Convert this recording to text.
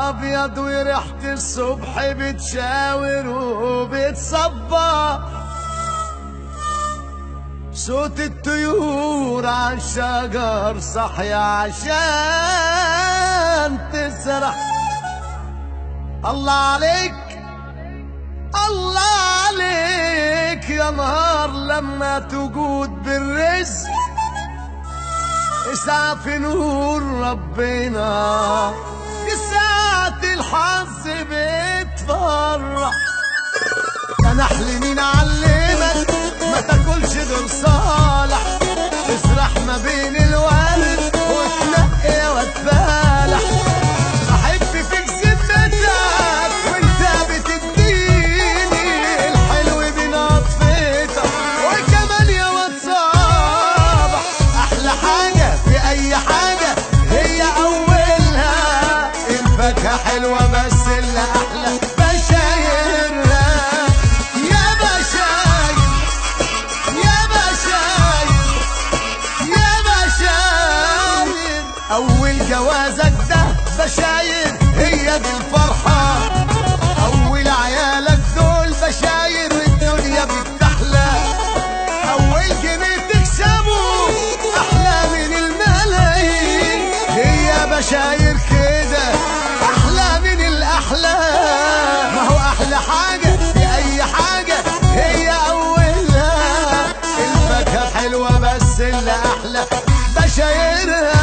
ابيض وريحة الصبح بتشاور وبتصبح صوت الطيور عالشجر صحي عشان تسرح الله عليك الله عليك يا نهار لما توجود بالرزق اسعى في نور ربنا ساعة الحظ بتفرح ده نحل مين علمك ما تاكلش غير صالح تسرح ما بين الورد وتنقي وتفالح احب فيك ذمتك وانت بتديني الحلو بنطفتك وكمان يا واد صابح احلى حاجه في اي حاجه هي اولها الفاكهه حلوه بس اللي احلى بشايرها يا بشاير يا بشاير يا بشاير اول جوازك ده بشاير هي دي الفرحه اول عيالك دول بشاير الدنيا بتحلى اول جنيه تكسبه احلى من الملايين هي بشاير كده احلى من الاحلام ما هو احلى حاجه في اي حاجه هي اولها الفاكهه حلوه بس اللي احلى بشايرها